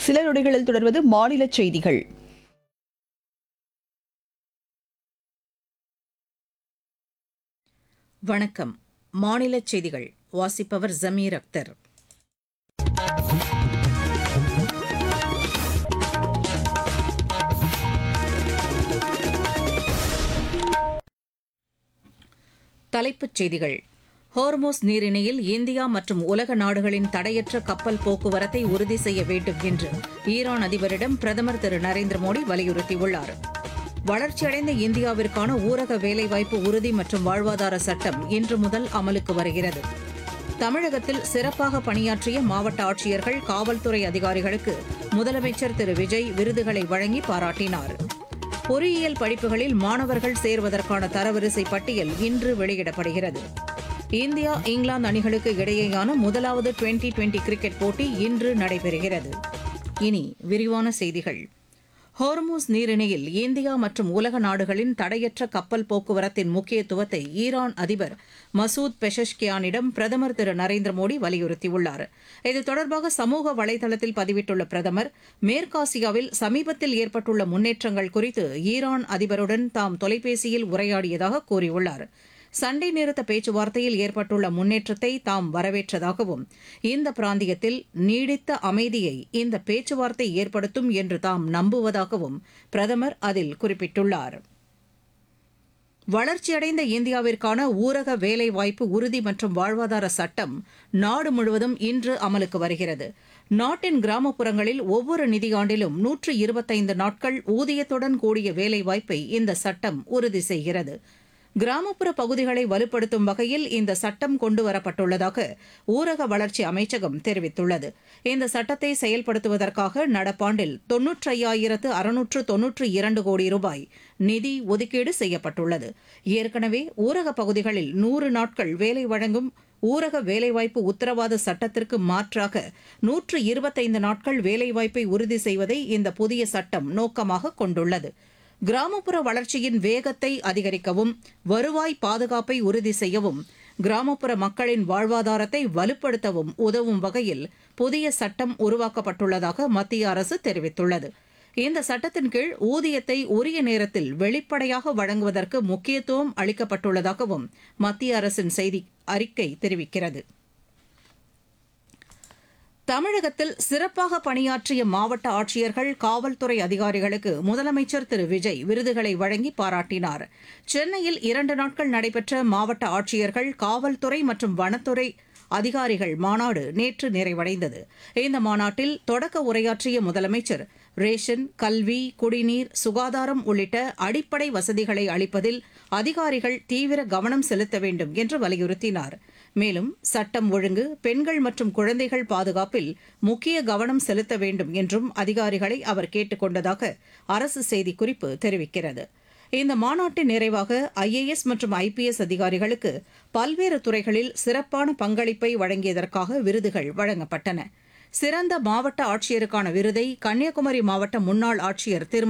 சில நொடிகளில் தொடர்வது மாநில செய்திகள் வணக்கம் மாநில செய்திகள் வாசிப்பவர் ஜமீர் அக்தர் தலைப்புச் செய்திகள் ஹோர்மோஸ் நீரிணையில் இந்தியா மற்றும் உலக நாடுகளின் தடையற்ற கப்பல் போக்குவரத்தை உறுதி செய்ய வேண்டும் என்று ஈரான் அதிபரிடம் பிரதமர் திரு நரேந்திர மோடி வலியுறுத்தியுள்ளார் வளர்ச்சியடைந்த இந்தியாவிற்கான ஊரக வேலைவாய்ப்பு உறுதி மற்றும் வாழ்வாதார சட்டம் இன்று முதல் அமலுக்கு வருகிறது தமிழகத்தில் சிறப்பாக பணியாற்றிய மாவட்ட ஆட்சியர்கள் காவல்துறை அதிகாரிகளுக்கு முதலமைச்சர் திரு விஜய் விருதுகளை வழங்கி பாராட்டினார் பொறியியல் படிப்புகளில் மாணவர்கள் சேர்வதற்கான தரவரிசை பட்டியல் இன்று வெளியிடப்படுகிறது இந்தியா இங்கிலாந்து அணிகளுக்கு இடையேயான முதலாவது டுவெண்டி டுவெண்டி கிரிக்கெட் போட்டி இன்று நடைபெறுகிறது இனி விரிவான செய்திகள் ஹோர்மூஸ் நீரிணையில் இந்தியா மற்றும் உலக நாடுகளின் தடையற்ற கப்பல் போக்குவரத்தின் முக்கியத்துவத்தை ஈரான் அதிபர் மசூத் பெஷஷ்கியானிடம் பிரதமர் திரு நரேந்திர மோடி வலியுறுத்தியுள்ளார் இது தொடர்பாக சமூக வலைதளத்தில் பதிவிட்டுள்ள பிரதமர் மேற்காசியாவில் சமீபத்தில் ஏற்பட்டுள்ள முன்னேற்றங்கள் குறித்து ஈரான் அதிபருடன் தாம் தொலைபேசியில் உரையாடியதாக கூறியுள்ளார் சண்டை நிறுத்த பேச்சுவார்த்தையில் ஏற்பட்டுள்ள முன்னேற்றத்தை தாம் வரவேற்றதாகவும் இந்த பிராந்தியத்தில் நீடித்த அமைதியை இந்த பேச்சுவார்த்தை ஏற்படுத்தும் என்று தாம் நம்புவதாகவும் பிரதமர் அதில் குறிப்பிட்டுள்ளார் வளர்ச்சியடைந்த இந்தியாவிற்கான ஊரக வேலைவாய்ப்பு உறுதி மற்றும் வாழ்வாதார சட்டம் நாடு முழுவதும் இன்று அமலுக்கு வருகிறது நாட்டின் கிராமப்புறங்களில் ஒவ்வொரு நிதியாண்டிலும் நூற்று இருபத்தைந்து நாட்கள் ஊதியத்துடன் கூடிய வேலைவாய்ப்பை இந்த சட்டம் உறுதி செய்கிறது கிராமப்புற பகுதிகளை வலுப்படுத்தும் வகையில் இந்த சட்டம் கொண்டுவரப்பட்டுள்ளதாக ஊரக வளர்ச்சி அமைச்சகம் தெரிவித்துள்ளது இந்த சட்டத்தை செயல்படுத்துவதற்காக நடப்பாண்டில் தொன்னூற்றையாயிரத்து அறுநூற்று தொன்னூற்று இரண்டு கோடி ரூபாய் நிதி ஒதுக்கீடு செய்யப்பட்டுள்ளது ஏற்கனவே ஊரக பகுதிகளில் நூறு நாட்கள் வேலை வழங்கும் ஊரக வேலைவாய்ப்பு உத்தரவாத சட்டத்திற்கு மாற்றாக நூற்று இருபத்தைந்து நாட்கள் வேலைவாய்ப்பை உறுதி செய்வதை இந்த புதிய சட்டம் நோக்கமாக கொண்டுள்ளது கிராமப்புற வளர்ச்சியின் வேகத்தை அதிகரிக்கவும் வருவாய் பாதுகாப்பை உறுதி செய்யவும் கிராமப்புற மக்களின் வாழ்வாதாரத்தை வலுப்படுத்தவும் உதவும் வகையில் புதிய சட்டம் உருவாக்கப்பட்டுள்ளதாக மத்திய அரசு தெரிவித்துள்ளது இந்த சட்டத்தின் கீழ் ஊதியத்தை உரிய நேரத்தில் வெளிப்படையாக வழங்குவதற்கு முக்கியத்துவம் அளிக்கப்பட்டுள்ளதாகவும் மத்திய அரசின் செய்தி அறிக்கை தெரிவிக்கிறது தமிழகத்தில் சிறப்பாக பணியாற்றிய மாவட்ட ஆட்சியர்கள் காவல்துறை அதிகாரிகளுக்கு முதலமைச்சர் திரு விஜய் விருதுகளை வழங்கி பாராட்டினார் சென்னையில் இரண்டு நாட்கள் நடைபெற்ற மாவட்ட ஆட்சியர்கள் காவல்துறை மற்றும் வனத்துறை அதிகாரிகள் மாநாடு நேற்று நிறைவடைந்தது இந்த மாநாட்டில் தொடக்க உரையாற்றிய முதலமைச்சர் ரேஷன் கல்வி குடிநீர் சுகாதாரம் உள்ளிட்ட அடிப்படை வசதிகளை அளிப்பதில் அதிகாரிகள் தீவிர கவனம் செலுத்த வேண்டும் என்று வலியுறுத்தினார் மேலும் சட்டம் ஒழுங்கு பெண்கள் மற்றும் குழந்தைகள் பாதுகாப்பில் முக்கிய கவனம் செலுத்த வேண்டும் என்றும் அதிகாரிகளை அவர் கேட்டுக் கொண்டதாக அரசு செய்திக்குறிப்பு தெரிவிக்கிறது இந்த மாநாட்டின் நிறைவாக ஐஏஎஸ் மற்றும் ஐபிஎஸ் அதிகாரிகளுக்கு பல்வேறு துறைகளில் சிறப்பான பங்களிப்பை வழங்கியதற்காக விருதுகள் வழங்கப்பட்டன சிறந்த மாவட்ட ஆட்சியருக்கான விருதை கன்னியாகுமரி மாவட்ட முன்னாள் ஆட்சியர் திருமதி